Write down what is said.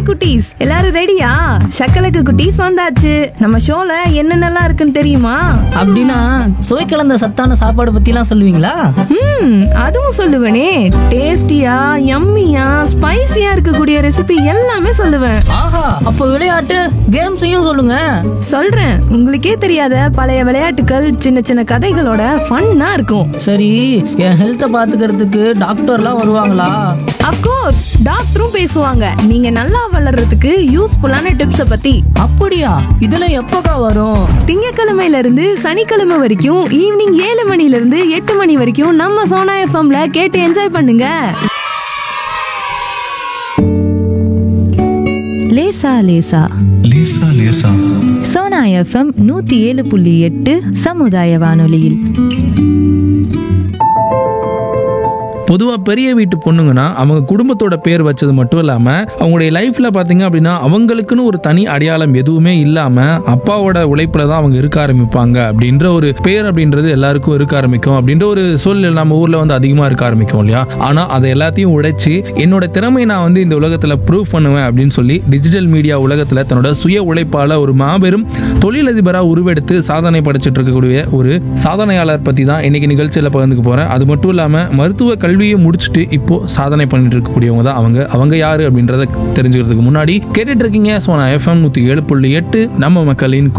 குட்டீஸ் எல்லாரும் ரெடியா சக்கலக்கு குட்டீஸ் வந்தாச்சு நம்ம ஷோல என்னென்னலாம் இருக்குன்னு தெரியுமா அப்படின்னா சுவை கலந்த சத்தான சாப்பாடு பத்திலாம் சொல்லுவீங்களா ம் அதுவும் சொல்லுவேனே டேஸ்டியா யம்மியா ஸ்பைசியா இருக்கக்கூடிய ரெசிபி எல்லாமே சொல்லுவேன் ஆஹா அப்போ விளையாட்டு கேம்ஸையும் சொல்லுங்க சொல்றேன் உங்களுக்கே தெரியாத பழைய விளையாட்டுகள் சின்ன சின்ன கதைகளோட ஃபன்னா இருக்கும் சரி என் ஹெல்த்தை பாத்துக்கிறதுக்கு டாக்டர்லாம் வருவாங்களா அப்கோர்ஸ் டாக்டரும் பேசுவாங்க நீங்க நல்லா வளர்றதுக்கு யூஸ்ஃபுல்லான டிப்ஸை பத்தி அப்படியா இதெல்லாம் எப்போக்கா வரும் திங்கக்கிழமையில இருந்து சனிக்கிழமை வரைக்கும் ஈவினிங் ஏழு மணில இருந்து எட்டு மணி வரைக்கும் நம்ம சோனா எஃப்எம்ல கேட்டு என்ஜாய் பண்ணுங்க லேசா லேசா லேசா லேசா சோனா எஃப்எம் நூத்தி ஏழு புள்ளி எட்டு சமுதாய வானொலியில் பொதுவாக பெரிய வீட்டு பொண்ணுங்கன்னா அவங்க குடும்பத்தோட பேர் வச்சது மட்டும் இல்லாமல் அவங்களுடைய லைஃப்பில் பார்த்தீங்க அப்படின்னா அவங்களுக்குன்னு ஒரு தனி அடையாளம் எதுவுமே இல்லாமல் அப்பாவோட உழைப்பில் தான் அவங்க இருக்க ஆரம்பிப்பாங்க அப்படின்ற ஒரு பேர் அப்படின்றது எல்லாருக்கும் இருக்க ஆரம்பிக்கும் அப்படின்ற ஒரு சூழ்நிலை நம்ம ஊரில் வந்து அதிகமாக இருக்க ஆரம்பிக்கும் இல்லையா ஆனால் அதை எல்லாத்தையும் உடைச்சி என்னோட திறமையை நான் வந்து இந்த உலகத்தில் ப்ரூவ் பண்ணுவேன் அப்படின்னு சொல்லி டிஜிட்டல் மீடியா உலகத்தில் தன்னோட சுய உழைப்பால் ஒரு மாபெரும் தொழிலதிபராக உருவெடுத்து சாதனை படைச்சிட்டு இருக்கக்கூடிய ஒரு சாதனையாளர் பற்றி தான் இன்னைக்கு நிகழ்ச்சியில் பகிர்ந்துக்க போகிறேன் அது மட்டும் இல்லாமல் மருத்துவ கல்வியை முடிச்சுட்டு இப்போ சாதனை பண்ணிட்டு இருக்கக்கூடியவங்க தான் அவங்க அவங்க யாரு அப்படின்றத தெரிஞ்சுக்கிறதுக்கு முன்னாடி கேட்டுட்டு இருக்கீங்க சோனா எஃப்எம் நூற்றி ஏழு புள்ளி எட்டு நம்ம மக்களின்